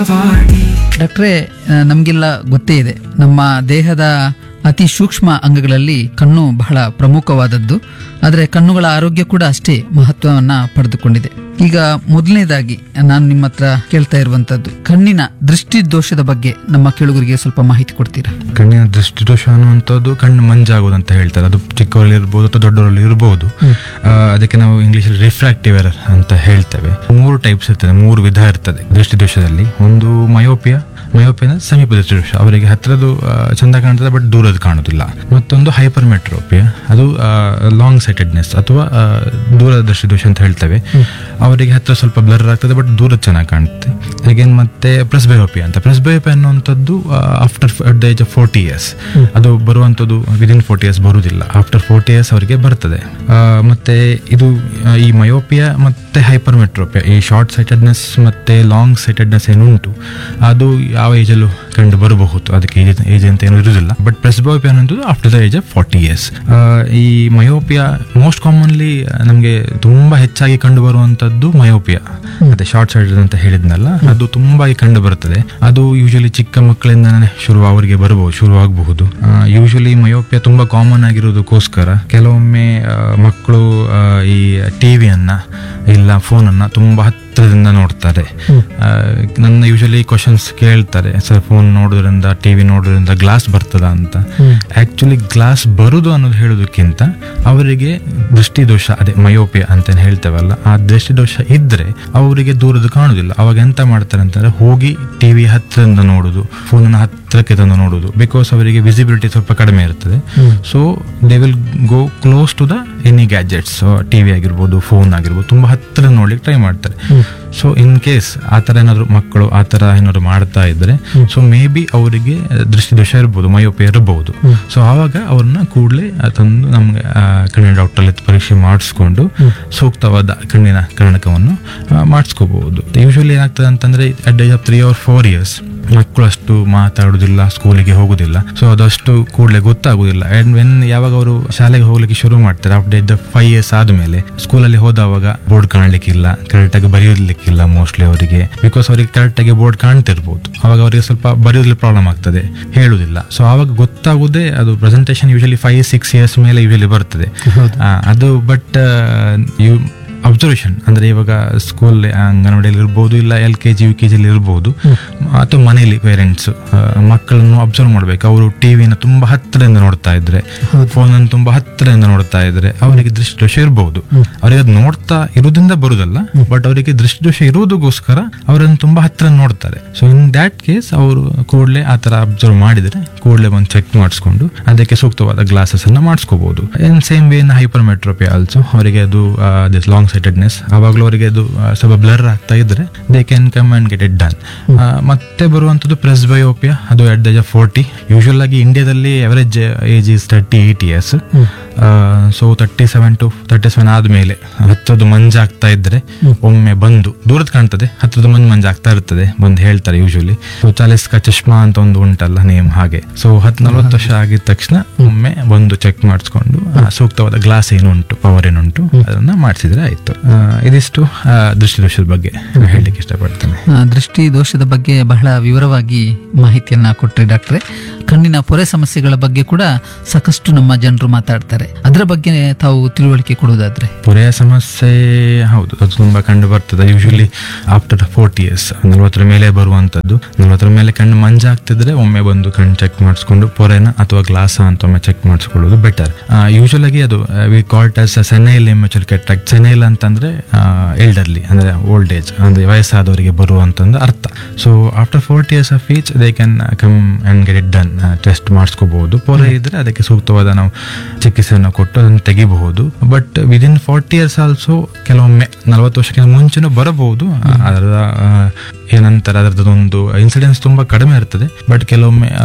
ಡಾಕ್ಟ್ರೇ ಆ, ನಮ್ಗೆಲ್ಲ ಗೊತ್ತೇ ಇದೆ ನಮ್ಮ ದೇಹದ ಅತಿ ಸೂಕ್ಷ್ಮ ಅಂಗಗಳಲ್ಲಿ ಕಣ್ಣು ಬಹಳ ಪ್ರಮುಖವಾದದ್ದು ಆದರೆ ಕಣ್ಣುಗಳ ಆರೋಗ್ಯ ಕೂಡ ಅಷ್ಟೇ ಮಹತ್ವವನ್ನ ಪಡೆದುಕೊಂಡಿದೆ ಈಗ ಮೊದಲನೇದಾಗಿ ನಾನು ನಿಮ್ಮ ಹತ್ರ ಕೇಳ್ತಾ ಇರುವಂತದ್ದು ಕಣ್ಣಿನ ದೃಷ್ಟಿ ದೋಷದ ಬಗ್ಗೆ ನಮ್ಮ ಕೇಳುಗರಿಗೆ ಸ್ವಲ್ಪ ಮಾಹಿತಿ ಕೊಡ್ತೀರಾ ಕಣ್ಣಿನ ದೃಷ್ಟಿದೋಷ ಅನ್ನುವಂಥದ್ದು ಕಣ್ಣು ಮಂಜಾಗೋದು ಅಂತ ಹೇಳ್ತಾರೆ ಅದು ಚಿಕ್ಕವರಲ್ಲಿ ಇರ್ಬೋದು ಅಥವಾ ದೊಡ್ಡವರಲ್ಲಿ ಇರ್ಬೋದು ಆ, ಅದಕ್ಕೆ ನಾವು ಇಂಗ್ಲಿಷಲ್ಲಿ ರಿಫ್ರಾಕ್ಟಿವ್ ಎರರ್ ಅಂತ ಹೇಳ್ತೇವೆ ಮೂರು ಟೈಪ್ಸ್ ಇರ್ತದೆ ಮೂರು ವಿಧ ಇರ್ತದೆ ದೃಷ್ಟಿದೋಷದಲ್ಲಿ ಒಂದು ಮಯೋಪಿಯಾ ಮಯೋಪಿಯಾ ಸಮೀಪ ದೃಷ್ಟಿದೋಷ ಅವರಿಗೆ ಹತ್ತಿರದು ಆ, ಚಂದ ಕಾಣ್ತದೆ ಬಟ್ ದೂರದ ಕಾಣುದಿಲ್ಲ ಮತ್ತೊಂದು ಹೈಪರ್ ಮೆಟ್ರೋಪಿಯಾ ಅದು ಲಾಂಗ್ ಸೈಟೆಡ್ನೆಸ್ ಅಥವಾ ಆ, ದೂರದ ದೃಷ್ಟಿದೋಷ ಅಂತ ಹೇಳ್ತೇವೆ ಅವರಿಗೆ ಹತ್ತಿರ ಸ್ವಲ್ಪ ಬ್ಲರ್ ಆಗ್ತದೆ ಬಟ್ ದೂರ ಚೆನ್ನಾಗಿ ಕಾಣುತ್ತೆ ಅಗೇನ್ ಮತ್ತೆ ಪ್ರೆಸ್ಬಯೋಪಿಯಾ ಅಂತ ಪ್ರೆಸ್ಬಯೋಪಿಯಾ ಅನ್ನುವಂಥದ್ದು after at the age of forty years ಅದು ಬರುವಂಥದ್ದು ವಿದಿನ್ ಫೋರ್ಟಿ ಇಯರ್ಸ್ ಬರುವುದಿಲ್ಲ ಆಫ್ಟರ್ ಫೋರ್ಟಿ ಇಯರ್ಸ್ ಅವರಿಗೆ ಬರ್ತದೆ ಆ, ಮತ್ತೆ ಇದು ಆ, ಈ ಮಯೋಪಿಯಾ ಮತ್ತೆ ಹೈಪರ್ ಮೆಟ್ರೋಪಿಯಾ ಈ ಶಾರ್ಟ್ ಸೈಟೆಡ್ನೆಸ್ ಮತ್ತೆ ಲಾಂಗ್ ಸೈಟೆಡ್ನೆಸ್ ಏನುಂಟು ಅದು ಯಾವ ಏಜಲ್ಲೂ ಕಂಡು ಬರಬಹುದು ಅದಕ್ಕೆ ಏಜ್ ಏಜ್ ಅಂತ ಏನು ಇರುವುದಿಲ್ಲ ಬಟ್ ಪ್ರೆಸ್ಬಯೋಪಿಯಾ ಅನ್ನೋದು after the age of forty years ಈ ಮಯೋಪಿಯಾ ಮೋಸ್ಟ್ ಕಾಮನ್ಲಿ ನಮಗೆ ತುಂಬಾ ಹೆಚ್ಚಾಗಿ ಕಂಡು ಬರುವಂತದ್ದು ಮಯೋಪಿಯಾ ಮತ್ತೆ ಶಾರ್ಟ್ ಸೈಡ್ ಅಂತ ಹೇಳಿದ್ನಲ್ಲ ಅದು ತುಂಬಾ ಕಂಡು ಬರುತ್ತದೆ ಅದು ಯೂಶಲಿ ಚಿಕ್ಕ ಮಕ್ಕಳಿಂದನೇ ಶುರು ಅವರಿಗೆ ಬರಬಹುದು ಶುರುವಾಗಬಹುದು ಯೂಶಲಿ ಮಯೋಪಿಯಾ ತುಂಬಾ ಕಾಮನ್ ಆಗಿರೋದಕ್ಕೋಸ್ಕರ ಕೆಲವೊಮ್ಮೆ ಆ, ಮಕ್ಕಳು ಆ, ಈ ಟಿವಿಯನ್ನ ಇಲ್ಲ ಫೋನನ್ನ ತುಂಬಾ ಹತ್ತಿರದಿಂದ ನೋಡ್ತಾರೆ ಆ, ನನ್ನ ಯೂಶಲಿ ಕ್ವಶನ್ಸ್ ಕೇಳ್ತಾರೆ ಸರ್ ಫೋನ್ ನೋಡೋದ್ರಿಂದ ಟಿವಿ ನೋಡೋದ್ರಿಂದ ಗ್ಲಾಸ್ ಬರ್ತದ ಅಂತ ಆಕ್ಚುಲಿ ಗ್ಲಾಸ್ ಬರುದು ಅನ್ನೋದು ಹೇಳೋದಕ್ಕಿಂತ ಅವರಿಗೆ ದೃಷ್ಟಿದೋಷ ಅದೇ ಮಯೋಪಿಯಾ ಅಂತ ಹೇಳ್ತೇವಲ್ಲ ಆ ದೃಷ್ಟಿದೋಷ ಇದ್ರೆ ಅವರಿಗೆ ದೂರದ ಕಾಣುದಿಲ್ಲ ಅವಾಗ ಎಂತ ಮಾಡ್ತಾರೆ ಅಂತಂದ್ರೆ ಹೋಗಿ ಟಿವಿ ಹತ್ತಿರದಿಂದ ನೋಡುದು ಫೋನನ್ನ ಹತ್ತಿರಕ್ಕೆ ತಂದು ನೋಡುದು ಬಿಕಾಸ್ ಅವರಿಗೆ ವಿಸಿಬಿಲಿಟಿ ಸ್ವಲ್ಪ ಕಡಿಮೆ ಇರ್ತದೆ so they will go close to the any gadgets TV ಆಗಿರ್ಬೋದು ಫೋನ್ ಆಗಿರ್ಬೋದು ತುಂಬಾ ಹತ್ತಿರ ನೋಡ್ಲಿಕ್ಕೆ ಟ್ರೈ ಮಾಡ್ತಾರೆ ಸೊ ಇನ್ ಕೇಸ್ ಆ ಥರ ಏನಾದ್ರು ಮಕ್ಕಳು ಆ ಥರ ಏನಾದ್ರು ಮಾಡ್ತಾ ಇದ್ರೆ ಸೊ ಮೇ ಬಿ ಅವರಿಗೆ ದೃಷ್ಟಿದೋಷ ಇರ್ಬೋದು ಮಯೋಪಿ ಇರಬಹುದು ಸೊ ಆವಾಗ ಅವ್ರನ್ನ ಕೂಡಲೇ ತಂದು ನಮ್ಗೆ ಆ, ಕಣ್ಣಿನ ಡಾಕ್ಟರ್ ಪರೀಕ್ಷೆ ಮಾಡಿಸ್ಕೊಂಡು ಸೂಕ್ತವಾದ ಕಣ್ಣಿನ ಕರ್ಣಕವನ್ನು ಮಾಡಿಸ್ಕೋಬಹುದು ಯೂಶಲಿ ಏನಾಗ್ತದೆ ಅಂತಂದ್ರೆ at age of three or four years ಮಕ್ಕಳು ಅಷ್ಟು ಮಾತಾಡುದಿಲ್ಲ ಸ್ಕೂಲಿಗೆ ಹೋಗುದಿಲ್ಲ ಸೊ ಅದಷ್ಟು ಕೂಡಲೇ ಗೊತ್ತಾಗುದಿಲ್ಲ ಅಂಡ್ ವೆನ್ ಯಾವಾಗ ಅವರು ಶಾಲೆಗೆ ಹೋಗ್ಲಿಕ್ಕೆ ಶುರು ಮಾಡ್ತಾರೆ after age of five years ಆದ್ಮೇಲೆ ಸ್ಕೂಲಲ್ಲಿ ಹೋದವಾಗ ಬೋರ್ಡ್ ಕಾಣ್ಲಿಕ್ಕಿಲ್ಲ ಕರೆಕ್ಟ್ ಆಗಿ ಬರೆಯೋದ್ಲಿಕ್ಕಿಲ್ಲ ಮೋಸ್ಟ್ಲಿ ಅವರಿಗೆ ಬಿಕಾಸ್ ಅವರಿಗೆ ಕರೆಕ್ಟ್ ಆಗಿ ಬೋರ್ಡ್ ಕಾಣ್ತಿರ್ಬೋದು ಅವಾಗ ಅವರಿಗೆ ಸ್ವಲ್ಪ ಬರೆಯೋದ್ರಲ್ಲಿ ಪ್ರಾಬ್ಲಮ್ ಆಗ್ತದೆ ಹೇಳುದಿಲ್ಲ ಸೊ ಆವಾಗ ಗೊತ್ತಾಗುದೇ ಅದು presentation usually five six years ಮೇಲೆ ಯೂಶಲಿ ಬರ್ತದೆ ಆ, ಅದು ಬಟ್ ಯು ಅಬ್ಸರ್ವೇಷನ್ ಅಂದ್ರೆ ಇವಾಗ ಸ್ಕೂಲ್ ಅಂಗನವಾಡಿಯಲ್ಲಿ ಇರ್ಬೋದು ಇಲ್ಲ L K G U K ಜಿಲಿ ಇರ್ಬೋದು ಅಥವಾ ಮನೆಯಲ್ಲಿ ಪೇರೆಂಟ್ಸ್ ಮಕ್ಕಳನ್ನು ಅಬ್ಸರ್ವ್ ಮಾಡ್ಬೇಕು ಅವರು ಟಿವಿನ ತುಂಬಾ ಹತ್ತಿರದಿಂದ ನೋಡ್ತಾ ಇದ್ರೆ ಫೋನ್ ಅನ್ನು ತುಂಬಾ ಹತ್ತಿರದಿಂದ ನೋಡ್ತಾ ಇದ್ರೆ ಅವರಿಗೆ ದೃಷ್ಟಿದೋಷ ಇರಬಹುದು ಅವರಿಗೆ ಅದು ನೋಡ್ತಾ ಇರುವುದರಿಂದ ಬರುದಲ್ಲ ಬಟ್ ಅವರಿಗೆ ದೃಷ್ಟಿದೋಷ ಇರುವುದಕ್ಕೋಸ್ಕರ ಅವರನ್ನು ತುಂಬಾ ಹತ್ತಿರ ನೋಡ್ತಾರೆ ಸೊ ಇನ್ ದ್ಯಾಟ್ ಕೇಸ್ ಅವರು ಕೂಡಲೇ ಆ ತರ ಅಬ್ಸರ್ವ್ ಮಾಡಿದ್ರೆ ಕೂಡಲೇ ಒಂದು ಚೆಕ್ ಮಾಡಿಸ್ಕೊಂಡು ಅದಕ್ಕೆ ಸೂಕ್ತವಾದ ಗ್ಲಾಸಸ್ ಅನ್ನ ಮಾಡಿಸ್ಕೋಬಹುದು in same way in hypermetropia also ಅವರಿಗೆ ಅದು ದಿಸ್ ಲಾಂಗ್ ಸೈಟೆಡ್ನೆಸ್ ಆವಾಗಲೂ ಅವರಿಗೆ ಅದು ಆ, ಸ್ವಲ್ಪ ಬ್ಲರ್ ಆಗ್ತಾ ಇದ್ರೆ they can come and get it done ಮತ್ತೆ ಬರುವಂತದ್ದು ಪ್ರೆಸ್ಬಯೋಪಿಯಾ ಅದು at the age of forty usual ಆಗಿ ಇಂಡಿಯಾದಲ್ಲಿ average age is thirty eight years so thirty seven to thirty seven ಆದ್ಮೇಲೆ ಹತ್ತದು ಮಂಜಾಗ್ತಾ ಇದ್ರೆ ಒಮ್ಮೆ ಬಂದು ದೂರದ ಕಾಣ್ತದೆ ಹತ್ತದ ಮಂಜು ಮಂಜಾಗ್ತಾ ಇರ್ತದೆ ಬಂದು ಹೇಳ್ತಾರೆ ಯೂಶುವಲಿ ಸೊ ಚಾಲಿಸ್ ಕಾ ಚಶ್ಮಾ ಅಂತ ಒಂದು ಉಂಟಲ್ಲ ನೇಮ್ ಹಾಗೆ ಸೊ ಹತ್ತು ನಲ್ವತ್ತು ವರ್ಷ ಆಗಿದ ತಕ್ಷಣ ಒಮ್ಮೆ ಬಂದು ಚೆಕ್ ಮಾಡಿಸ್ಕೊಂಡು ಆ, ಸೂಕ್ತವಾದ ಗ್ಲಾಸ್ ಏನುಂಟು ಪವರ್ ಏನುಂಟು ಅದನ್ನ ಮಾಡಿಸಿದ್ರೆ ಆಯ್ತು ಆ, ಇದಿಷ್ಟು ಆ, ದೃಷ್ಟಿದೋಷದ ಬಗ್ಗೆ ಹೇಳಲಿಕ್ಕೆ ಇಷ್ಟಪಡ್ತೇನೆ ಆ, ದೃಷ್ಟಿ ದೋಷದ ಬಗ್ಗೆ ಬಹಳ ವಿವರವಾಗಿ ಮಾಹಿತಿಯನ್ನ ಕೊಟ್ರಿ ಡಾಕ್ಟ್ರೆ ಕಣ್ಣಿನ ಪೊರೆ ಸಮಸ್ಯೆಗಳ ಬಗ್ಗೆ ಕೂಡ ಸಾಕಷ್ಟು ನಮ್ಮ ಜನರು ಮಾತಾಡ್ತಾರೆ ಅದರ ಬಗ್ಗೆ ತಾವು ತಿಳುವಳಿಕೆ ಕೊಡುವುದಾದ್ರೆ ಪೊರೆಯ ಸಮಸ್ಯೆ ಹೌದು ಅದು ತುಂಬಾ ಕಂಡು ಬರ್ತದೆ ಯೂಶಲಿ ಆಫ್ಟರ್ ಫೋರ್ಟಿ ಇಯರ್ಸ್ ನಲ್ವತ್ತರ ಮೇಲೆ ಬರುವಂತದ್ದು ನಲ್ವತ್ತರ ಮೇಲೆ ಕಣ್ಣು ಮಂಜಾಗ್ತಿದ್ರೆ ಒಮ್ಮೆ ಬಂದು ಕಣ್ಣು ಚೆಕ್ ಮಾಡಿಸ್ಕೊಂಡು ಪೊರೆನ ಅಥವಾ ಗ್ಲಾಸ್ ಅಂತ ಒಮ್ಮೆ ಚೆಕ್ ಮಾಡಿಸ್ಕೊಳ್ಳೋದು ಬೆಟರ್ ಯೂಶಲ್ ಆಗಿ ಅದು we called as senile immature cataract senile ಅಂತಂದ್ರೆ ಎಲ್ಡರ್ಲಿ ಅಂದ್ರೆ ಓಲ್ಡ್ ಏಜ್ ಅಂದ್ರೆ ವಯಸ್ಸಾದವರಿಗೆ ಬರುವಂತಂದು ಅರ್ಥ so after forty years of age they can come and get it done test ಮಾಡಿಸ್ಕೋಬಹುದು ಪೊರೆ ಇದ್ರೆ ಅದಕ್ಕೆ ಸೂಕ್ತವಾದ ನಾವು ಚಿಕಿತ್ಸೆಯನ್ನು ಕೊಟ್ಟು ಅದನ್ನು ತೆಗಿಬಹುದು but within forty years also ಕೆಲವೊಮ್ಮೆ ನಲವತ್ತು ವರ್ಷಕ್ಕಿಂತ ಮುಂಚೆನೂ ಬರಬಹುದು ಅದರ ಆ, ಏನಂತಾರೆ ಅದರದ್ದು ಒಂದು ಇನ್ಸಿಡೆನ್ಸ್ ತುಂಬಾ ಕಡಿಮೆ ಇರ್ತದೆ ಬಟ್ ಕೆಲವೊಮ್ಮೆ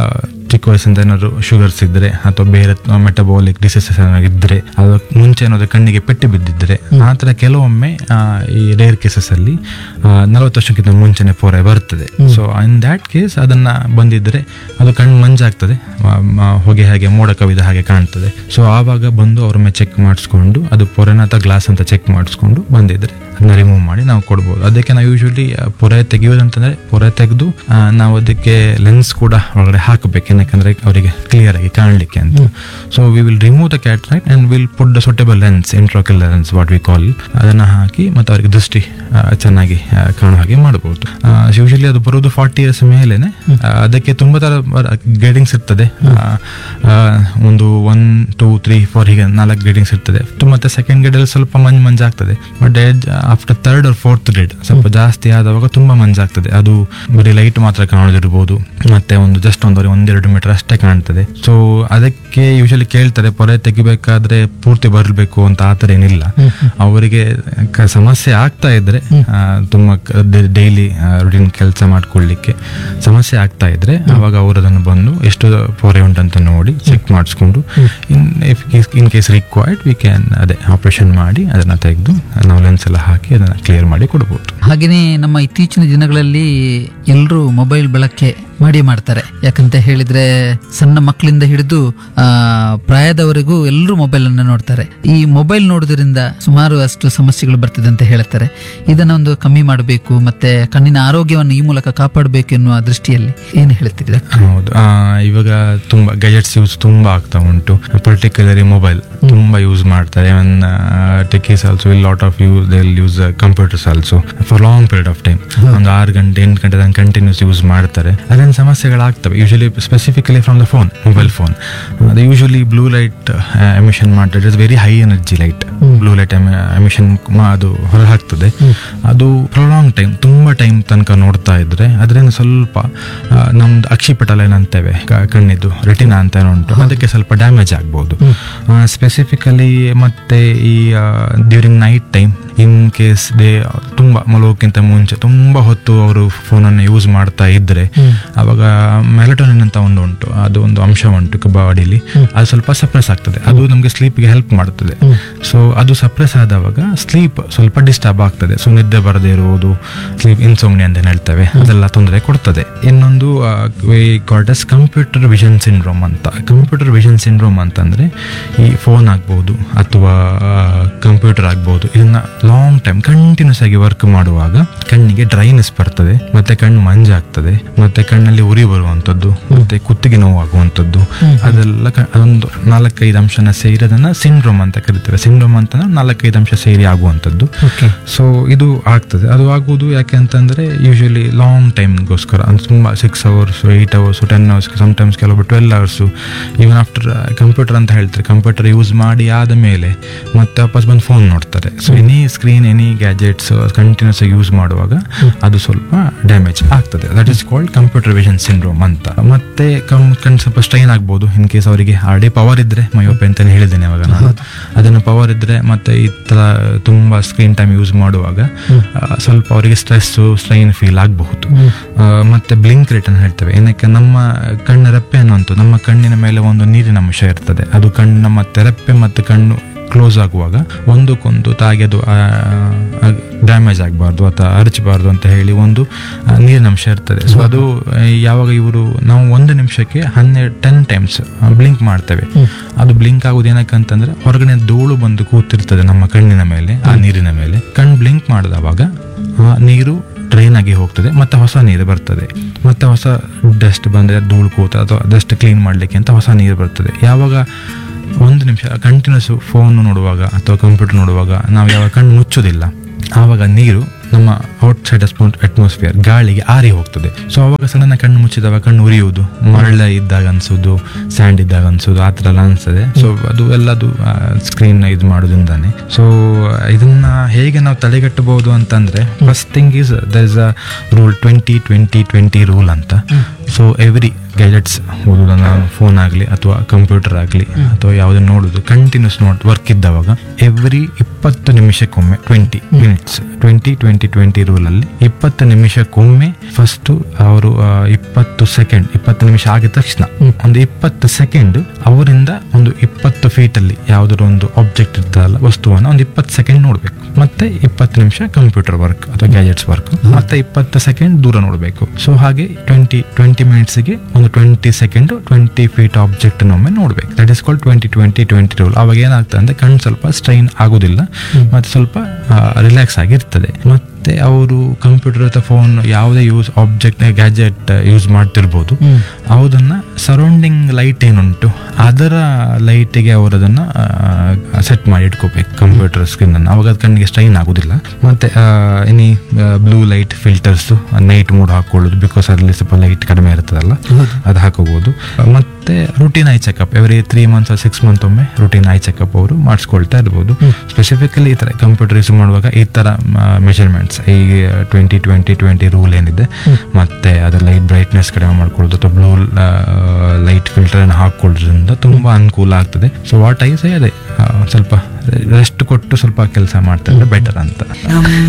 ಚಿಕ್ಕ ವಯಸ್ಸಿಂದ ಏನಾದ್ರು ಶುಗರ್ಸ್ ಇದ್ರೆ ಅಥವಾ ಬೇರೆ ಮೆಟಬಾಲಿಕ್ ಡಿಸೀಸಸ್ ಏನಾದ್ರು ಇದ್ರೆ ಅದಕ್ಕೆ ಮುಂಚೆ ಏನಾದ್ರು ಕಣ್ಣಿಗೆ ಪೆಟ್ಟು ಬಿದ್ದಿದ್ರೆ ಆ ಥರ ಕೆಲವೊಮ್ಮೆ ಆ, ಈ ರೇರ್ ಕೇಸಸ್ ಅಲ್ಲಿ ನಲವತ್ತು ವರ್ಷಕ್ಕಿಂತ ಮುಂಚೆನೆ ಪೋರೆ ಬರ್ತದೆ ಸೊ ಇನ್ ದ್ಯಾಟ್ ಕೇಸ್ ಅದನ್ನ ಬಂದಿದ್ರೆ ಅದು ಕಣ್ಣು ಮಂಜಾಗ್ತದೆ ಮ- ಮ- ಹೊಗೆ ಹಾಗೆ ಮೋಡ ಕವಿದ ಹಾಗೆ ಕಾಣ್ತದೆ ಸೊ ಆವಾಗ ಬಂದು ಅವ್ರೊಮ್ಮೆ ಚೆಕ್ ಮಾಡಿಸ್ಕೊಂಡು ಅದು ಪೊರೆನ ಅಥವಾ ಗ್ಲಾಸ್ ಅಂತ ಚೆಕ್ ಮಾಡಿಸ್ಕೊಂಡು ಬಂದಿದ್ರೆ ಅದನ್ನ ರಿಮೂವ್ ಮಾಡಿ ನಾವು ಕೊಡ್ಬೋದು ಅದಕ್ಕೆ ನಾವು ಯೂಶಲಿ ಪೊರೆ ತೆಗೆಯೋದಂತಂದ್ರೆ ಪೊರೆ ತೆಗೆದು ನಾವು ಅದಕ್ಕೆ ಲೆನ್ಸ್ ಕೂಡ ಒಳಗಡೆ ಹಾಕಬೇಕು ಏನಕ್ಕಂದ್ರೆ ಅವರಿಗೆ ಕ್ಲಿಯರ್ ಆಗಿ ಕಾಣಲಿಕ್ಕೆ ಅಂತ so we will remove the cataract and will put the suitable lens intraocular lens what we call ಅದನ್ನ ಹಾಕಿ ಮತ್ತು ಅವರಿಗೆ ದೃಷ್ಟಿ ಆ, ಚೆನ್ನಾಗಿ ಆ, ಕಾಣುವ ಹಾಗೆ ಮಾಡಬಹುದು ಯೂಶಲಿ ಅದು ಬರೋದು ಫಾರ್ಟಿ ಇಯರ್ಸ್ ಮೇಲೆನೆ ಆ, ಅದಕ್ಕೆ ತುಂಬಾ ತರ ಗ್ರೇಡಿಂಗ್ಸ್ ಇರ್ತದೆ ಆ, ಆ, ಒಂದು ಒನ್ ಟೂ ತ್ರೀ ಫೋರ್ ಹೀಗೆ ನಾಲ್ಕು ಗ್ರೇಡಿಂಗ್ಸ್ ಇರ್ತದೆ ತು- ಮತ್ತೆ ಸೆಕೆಂಡ್ ಗ್ರೇಡ್ ಅಲ್ಲಿ ಸ್ವಲ್ಪ ಮಂಜ್ ಮಂಜಾಗ್ತದೆ but after third or fourth grade ಸ್ವಲ್ಪ ಜಾಸ್ತಿ ಆದವಾಗ ತುಂಬಾ ಮಂಜಾಗ್ತದೆ ಅದು ಬರೀ ಲೈಟ್ ಮಾತ್ರ ಕಾಣೋದಿರ್ಬೋದು ಮತ್ತೆ ಒಂದು ಜಸ್ಟ್ ಒಂದು ಒಂದೆರಡು ಮೀಟರ್ ಅಷ್ಟೇ ಕಾಣ್ತದೆ ಸೊ ಅದಕ್ಕೆ ಯೂಶಲಿ ಕೇಳ್ತಾರೆ ಪೊರೆ ತೆಗಿಬೇಕಾದ್ರೆ ಪೂರ್ತಿ ಬರಬೇಕು ಅಂತ ಆ ಥರ ಏನಿಲ್ಲ ಅವರಿಗೆ ಕ- ಸಮಸ್ಯೆ ಆಗ್ತಾ ಇದ್ರೆ ಆ, ತುಂಬಾ ಡೈಲಿ ರುಟೀನ್ ಕೆಲಸ ಮಾಡ್ಕೊಳ್ಳಿಕ್ಕೆ ಸಮಸ್ಯೆ ಆಗ್ತಾ ಇದ್ರೆ ಅವಾಗ ಅವರು ಅದನ್ನು ಬಂದು ಎಷ್ಟು ಪೊರೆ ಉಂಟಂತ ನೋಡಿ ಚೆಕ್ ಮಾಡಿಸ್ಕೊಂಡು in if in case required we can ಅದೇ ಆಪರೇಷನ್ ಮಾಡಿ ಅದನ್ನ ತೆಗೆದು ನಾವು ಲೆನ್ಸ್ ಎಲ್ಲ ಹಾಕಿ ಅದನ್ನ ಕ್ಲಿಯರ್ ಮಾಡಿ ಕೊಡ್ಬೋದು ಹಾಗೆಯೇ ನಮ್ಮ ಇತ್ತೀಚಿನ ದಿನಗಳಲ್ಲಿ ಎಲ್ಲರೂ ಮೊಬೈಲ್ ಬಳಕೆ ಮಾಡಿ ಮಾಡ್ತಾರೆ ಯಾಕಂತ ಹೇಳಿದ್ರೆ ಸಣ್ಣ ಮಕ್ಕಳಿಂದ ಹಿಡಿದು ಆ ಪ್ರಾಯದವರೆಗೂ ಎಲ್ಲರೂ ಮೊಬೈಲ್ ಅನ್ನು ನೋಡ್ತಾರೆ ಈ ಮೊಬೈಲ್ ನೋಡೋದ್ರಿಂದ ಸುಮಾರು ಅಷ್ಟು ಸಮಸ್ಯೆಗಳು ಬರ್ತದೆ ಅಂತ ಹೇಳ್ತಾರೆ ಇದನ್ನ ಒಂದು ಕಮ್ಮಿ ಮಾಡಬೇಕು ಮತ್ತೆ ಕಣ್ಣಿನ ಆರೋಗ್ಯವನ್ನು ಈ ಮೂಲಕ ಕಾಪಾಡಬೇಕು ಎನ್ನುವ ದೃಷ್ಟಿಯಲ್ಲಿ ಏನು ಹೇಳ್ತಿದ್ರೆ ಹೌದು ಆ, ಇವಾಗ ತುಂಬಾ ಗೆಜೆಟ್ಸ್ ಯೂಸ್ ತುಂಬಾ ಆಗ್ತಾ ಉಂಟು ಪರ್ಟಿಕ್ಯುಲರಿ ಮೊಬೈಲ್ ತುಂಬಾ ಯೂಸ್ ಮಾಡ್ತಾರೆ even techies also will lot of use they use computers also for long period of time ಒಂದು ಆರು ಗಂಟೆ ಎಂಟು ಗಂಟೆ ತನಕ ಕಂಟಿನ್ಯೂಸ್ ಯೂಸ್ ಮಾಡ್ತಾರೆ ಅದರಿಂದ ಸಮಸ್ಯೆಗಳಾಗ್ತವೆ usually specifically from the phone mobile phone ಅದು ಯೂಶಲಿ ಬ್ಲೂ ಲೈಟ್ ಎಮಿಷನ್ ಮಾಡ್ತಾರೆ it's very high energy light blue light emission ಅದು ಹೊರ ಹಾಕ್ತದೆ ಅದು ಪ್ರೊಲಾಂಗ್ ಟೈಮ್ ತುಂಬಾ ಟೈಮ್ ತನಕ ನೋಡ್ತಾ ಇದ್ರೆ ಅದರಿಂದ ಸ್ವಲ್ಪ ಆ, ನಮ್ದು ಅಕ್ಷಿಪಟಲ ಏನಂತೇವೆ ಕ- ಕಣ್ಣಿದ್ದು ರೆಟಿನಾ ಅಂತ ಏನೋ ಉಂಟು ಅದಕ್ಕೆ ಸ್ವಲ್ಪ ಡ್ಯಾಮೇಜ್ ಆಗ್ಬೋದು ಸ್ಪೆಸಿಫಿಕಲಿ ಮತ್ತೆ ಈ during night time in case they ತುಂಬಾ ಮಲಗೋಕ್ಕಿಂತ ಮುಂಚೆ ತುಂಬಾ ಹೊತ್ತು ಅವರು ಫೋನನ್ನು ಯೂಸ್ ಮಾಡ್ತಾ ಇದ್ರೆ ಅವಾಗ ಮೆಲಟೋನಿನ್ ಅಂತ ಒಂದು ಉಂಟು ಅದು ಒಂದು ಅಂಶ ಉಂಟು ಬಾಡಿಲಿ ಅದು ಸ್ವಲ್ಪ ಸಪ್ರೆಸ್ ಆಗ್ತದೆ ಅದು ನಮಗೆ ಸ್ಲೀಪ್ಗೆ ಹೆಲ್ಪ್ ಮಾಡುತ್ತದೆ ಸೊ ಅದು ಸಪ್ರೆಸ್ ಆದವಾಗ ಸ್ಲೀಪ್ ಸ್ವಲ್ಪ ಡಿಸ್ಟರ್ಬ್ ಆಗ್ತದೆ ಸೊ ನಿದ್ದೆ ಬರದೇ ಇರುವುದು ಸ್ಲೀಪ್ ಇನ್ಸೋಮ್ನಿ ಅಂತ ಏನ್ ಹೇಳ್ತೇವೆ ಅದೆಲ್ಲ ತೊಂದರೆ ಕೊಡ್ತದೆ ಇನ್ನೊಂದು ಕಾಲ್ಡಸ್ ಕಂಪ್ಯೂಟರ್ ವಿಷನ್ ಸಿಂಡ್ರೋಮ್ ಅಂತ ಕಂಪ್ಯೂಟರ್ ವಿಷನ್ ಸಿಂಡ್ರೋಮ್ ಅಂತಂದ್ರೆ ಈ ಫೋನ್ ಆಗ್ಬೋದು ಅಥವಾ ಕಂಪ್ಯೂಟರ್ ಆಗ್ಬೋದು ಇದನ್ನ ಲಾಂಗ್ ಟೈಮ್ ಕಂಟಿನ್ಯೂಸ್ ಆಗಿ ವರ್ಕ್ ಮಾಡುವಾಗ ಕಣ್ಣಿಗೆ ಡ್ರೈನೆಸ್ ಬರ್ತದೆ ಮತ್ತೆ ಕಣ್ಣು ಮಂಜಾಗ್ತದೆ ಮತ್ತೆ ಕಣ್ಣಲ್ಲಿ ಉರಿ ಬರುವಂತದ್ದು ಮತ್ತೆ ಕುತ್ತಿಗೆ ನೋವಾಗುವಂತದ್ದು ಅದೆಲ್ಲ ಕ- ಅದೊಂದು ನಾಲ್ಕೈದು ಅಂಶನ ಸೇರಿ ಅದನ್ನ ಸಿಂಡ್ರೋಮ್ ಅಂತ ಕರೀತಾರೆ ಸಿಂಡ್ರೋಮ್ ಅಂತ ನಾಲ್ಕೈದು ಅಂಶ ಸೇರಿ ಆಗುವಂತದ್ದು ಓಕೆ ಸೊ ಇದು ಆಗ್ತದೆ ಅದು ಆಗುವುದು ಯಾಕೆ ಅಂತಂದ್ರೆ ಯೂಶಲಿ ಲಾಂಗ್ ಟೈಮ್ಗೋಸ್ಕರ ಅಂದ್ರೆ ತುಂಬ six hours eight hours ten hours sometimes ಕೆಲವೊಬ್ಬರು twelve hours even after computer ಅಂತ ಹೇಳ್ತಾರೆ ಕಂಪ್ಯೂಟರ್ ಯೂಸ್ ಮಾಡಿ ಆದ ಮೇಲೆ ಮತ್ತೆ ವಾಪಸ್ ಬಂದು ಫೋನ್ ನೋಡ್ತಾರೆ so any screen any gadgets continuous ಆಗಿ ಯೂಸ್ ಮಾಡುವಾಗ ಅದು ಸ್ವಲ್ಪ ಡ್ಯಾಮೇಜ್ ಆಗ್ತದೆ that is called computer vision syndrome ಅಂತ ಮತ್ತೆ ಕಣ್ ಕಣ್ ಸ್ವಲ್ಪ ಸ್ಟ್ರೈನ್ ಆಗ್ಬೋದು ಇನ್ ಕೇಸ್ ಅವರಿಗೆ ಆಲ್ರೆಡಿ ಪವರ್ ಇದ್ರೆ ಮಯೋಪೆ ಅಂತಾನೆ ಹೇಳಿದ್ದೇನೆ ಅವಾಗ ನಾನು ಅದನ್ನು ಪವರ್ ಇದ್ರೆ ಮತ್ತೆ ಈ ತರ ತುಂಬಾ ಸ್ಕ್ರೀನ್ ಟೈಮ್ ಯೂಸ್ ಮಾಡುವಾಗ ಆ, ಸ್ವಲ್ಪ ಅವರಿಗೆ ಸ್ಟ್ರೆಸ್ ಸ್ಟ್ರೈನ್ ಫೀಲ್ ಆಗಬಹುದು ಮತ್ತೆ ಬ್ಲಿಂಕ್ ರೇಟ್ ಅಂತ ಹೇಳ್ತೇವೆ ಏನಕ್ಕೆ ನಮ್ಮ ಕಣ್ಣ ರೆಪ್ಪೆ ಅನ್ನುವಂಥದ್ದು ನಮ್ಮ ಕಣ್ಣಿನ ಮೇಲೆ ಒಂದು ನೀರಿನ ಅಂಶ ಇರ್ತದೆ ಅದು ಕಣ್ಣು ನಮ್ಮ ತೆರೆಪ್ಪೆ ಮತ್ತು ಕಣ್ಣು ಕ್ಲೋಸ್ ಆಗುವಾಗ ಒಂದಕ್ಕೊಂದು ತಾಗಿ ಅದು ಡ್ಯಾಮೇಜ್ ಆಗಬಾರ್ದು ಅಥವಾ ಅರಚಬಾರ್ದು ಅಂತ ಹೇಳಿ ಒಂದು ಆ, ನೀರಿನ ಅಂಶ ಇರ್ತದೆ ಸೊ ಅದು ಆ, ಯಾವಾಗ ಇವರು ನಾವು ಒಂದು ನಿಮಿಷಕ್ಕೆ ಹನ್ನೆರಡು ಟೆನ್ ಟೈಮ್ಸ್ ಬ್ಲಿಂಕ್ ಮಾಡ್ತೇವೆ ಅದು ಬ್ಲಿಂಕ್ ಆಗೋದು ಏನಕ್ಕೆ ಅಂತಂದ್ರೆ ಹೊರಗಡೆ ಧೂಳು ಬಂದು ಕೂತಿರ್ತದೆ ನಮ್ಮ ಕಣ್ಣಿನ ಮೇಲೆ ಆ ನೀರಿನ ಮೇಲೆ ಕಣ್ಣು ಬ್ಲಿಂಕ್ ಮಾಡಿದವಾಗ ಆ ನೀರು ಡ್ರೈನ್ ಆಗಿ ಹೋಗ್ತದೆ ಮತ್ತೆ ಹೊಸ ನೀರು ಬರ್ತದೆ ಮತ್ತೆ ಹೊಸ ಡಸ್ಟ್ ಬಂದ್ರೆ ಧೂಳು ಕೂತ ಅಥವಾ ಡಸ್ಟ್ ಕ್ಲೀನ್ ಮಾಡ್ಲಿಕ್ಕೆ ಅಂತ ಹೊಸ ನೀರು ಬರ್ತದೆ ಯಾವಾಗ ಒಂದು ನಿಮಿಷ ಕಂಟಿನ್ಯೂಸ್ ಫೋನ್ ನೋಡುವಾಗ ಅಥವಾ ಕಂಪ್ಯೂಟರ್ ನೋಡುವಾಗ ನಾವು ಯಾವಾಗ ಕಣ್ಣು ಮುಚ್ಚೋದಿಲ್ಲ ಆವಾಗ ನೀರು ನಮ್ಮ ಔಟ್ ಸೈಡ್ ಅಟ್ಮಾಸ್ಫಿಯರ್ ಗಾಳಿಗೆ ಆರಿ ಹೋಗ್ತದೆ ಸೊ ಅವಾಗ ಸಡನ್ ಕಣ್ಣು ಮುಚ್ಚಿದವಾಗ ಕಣ್ಣು ಉರಿಯುವುದು ಮರಳ ಇದ್ದಾಗ ಅನ್ಸೋದು ಸ್ಯಾಂಡ್ ಇದ್ದಾಗ ಅನ್ಸೋದು ಆ ಥರ ಎಲ್ಲ ಅನ್ಸ್ತದೆ ಸೊ ಅದು ಎಲ್ಲದು ಸ್ಕ್ರೀನ್ ಇದು ಮಾಡೋದ್ರಿಂದಾನೆ ಸೊ ಇದನ್ನ ಹೇಗೆ ನಾವು ತಡೆಗಟ್ಟಬಹುದು ಅಂತಂದ್ರೆ first thing is there is a rule twenty twenty twenty rule ಅಂತ ಸೊ ಎವ್ರಿ ಗ್ಯಾಜೆಟ್ಸ್ ಓದೋದನ್ನ ಫೋನ್ ಆಗಲಿ ಅಥವಾ ಕಂಪ್ಯೂಟರ್ ಆಗಲಿ ಅಥವಾ ಯಾವುದನ್ನ ನೋಡೋದು ಕಂಟಿನ್ಯೂಸ್ ನೋಡ್ ವರ್ಕ್ ಇದ್ದವಾಗ ಎವ್ರಿ ಇಪ್ಪತ್ತು ನಿಮಿಷಕ್ಕೊಮ್ಮೆ twenty minutes twenty twenty twenty ರೂಲಲ್ಲಿ ಇಪ್ಪತ್ತು ನಿಮಿಷಕ್ಕೊಮ್ಮೆ ಫಸ್ಟ್ ಅವರು ಆ, ಇಪ್ಪತ್ತು ಸೆಕೆಂಡ್ ಇಪ್ಪತ್ತು ನಿಮಿಷ ಆಗಿದ ತಕ್ಷಣ ಒಂದು ಇಪ್ಪತ್ತು ಸೆಕೆಂಡ್ ಅವರಿಂದ ಒಂದು ಇಪ್ಪತ್ತು ಫೀಟ್ ಅಲ್ಲಿ ಯಾವ್ದಾದ್ರು ಒಂದು ಆಬ್ಜೆಕ್ಟ್ ಇರ್ತದಲ್ಲ ವಸ್ತುವನ್ನ ಒಂದು ಇಪ್ಪತ್ತು ಸೆಕೆಂಡ್ ನೋಡ್ಬೇಕು ಮತ್ತೆ ಇಪ್ಪತ್ತು ನಿಮಿಷ ಕಂಪ್ಯೂಟರ್ ವರ್ಕ್ ಅಥವಾ ಗ್ಯಾಜೆಟ್ಸ್ ವರ್ಕ್ ಮತ್ತೆ ಇಪ್ಪತ್ತು ಸೆಕೆಂಡ್ ದೂರ ನೋಡಬೇಕು ಸೊ ಹಾಗೆ ಟ್ವೆಂಟಿ ಟ್ವೆಂಟಿ ಮಿನಿಟ್ಸ್ಗೆ ಒಂದು twenty second twenty feet object ಒಮ್ಮೆ ನೋಡ್ಬೇಕು that is called twenty twenty twenty rule ಅವಾಗ ಏನಾಗ್ತದೆ ಅಂದ್ರೆ ಕಣ್ಣು ಸ್ವಲ್ಪ ಸ್ಟ್ರೈನ್ ಆಗೋದಿಲ್ಲ ಮತ್ತೆ ಸ್ವಲ್ಪ ರಿಲ್ಯಾಕ್ಸ್ ಆಗಿರ್ತದೆ ಮತ್ತೆ ಅವರು ಕಂಪ್ಯೂಟರ್ ಅಥವಾ ಫೋನ್ ಯಾವುದೇ ಯೂಸ್ ಆಬ್ಜೆಕ್ಟ್ ಗ್ಯಾಜೆಟ್ ಯೂಸ್ ಮಾಡ್ತಿರ್ಬೋದು ಅದನ್ನ ಸರೌಂಡಿಂಗ್ ಲೈಟ್ ಏನುಂಟು ಅದರ ಲೈಟಿಗೆ ಅವರು ಅದನ್ನ ಸೆಟ್ ಮಾಡಿ ಇಟ್ಕೋಬೇಕು ಕಂಪ್ಯೂಟರ್ ಸ್ಕ್ರೀನ್ ಅನ್ನು ಅವಾಗ ಅದು ಕಣ್ಣಿಗೆ ಸ್ಟ್ರೈನ್ ಆಗೋದಿಲ್ಲ ಮತ್ತೆ any blue light filters night mode ಹಾಕೊಳ್ಳೋದು ಬಿಕಾಸ್ ಅಲ್ಲಿ ಸ್ವಲ್ಪ ಲೈಟ್ ಕಡಿಮೆ ಇರ್ತದಲ್ಲ ಅದು ಹಾಕೋಬಹುದು ಮತ್ತೆ routine eye checkup every three months six month ಒಮ್ಮೆ ರುಟೀನ್ ಐ ಚೆಕಪ್ ಅವರು ಮಾಡಿಸ್ಕೊಳ್ತಾ ಇರ್ಬೋದು ಸ್ಪೆಸಿಫಿಕಲಿ ಈ ತರ ಕಂಪ್ಯೂಟರ್ ಯೂಸ್ ಮಾಡುವಾಗ ಈ ತರ ಮೆಷರ್ಮೆಂಟ್ಸ್ ಈ ಟ್ವೆಂಟಿ ಟ್ವೆಂಟಿ ಟ್ವೆಂಟಿ ರೂಲ್ ಏನಿದೆ ಮತ್ತೆ ಅದರ ಲೈಟ್ ಬ್ರೈಟ್ನೆಸ್ ಕಡಿಮೆ ಮಾಡ್ಕೊಳ್ಳೋದು ಅಥವಾ ಬ್ಲೂ ಲೈಟ್ ಫಿಲ್ಟರ್ ಅನ್ನು ಹಾಕೊಳ್ಳೋದ್ರಿಂದ ತುಂಬಾ ಅನುಕೂಲ ಆಗ್ತದೆ ಸೊ ವಾಟ್ ಐ ಸೇ ಅದೇ ಆ, ಸ್ವಲ್ಪ ರೆಸ್ಟ್ ಕೊಟ್ಟು ಸ್ವಲ್ಪ ಕೆಲಸ ಮಾಡ್ತಾ ಇದ್ರೆ ಬೆಟರ್ ಅಂತ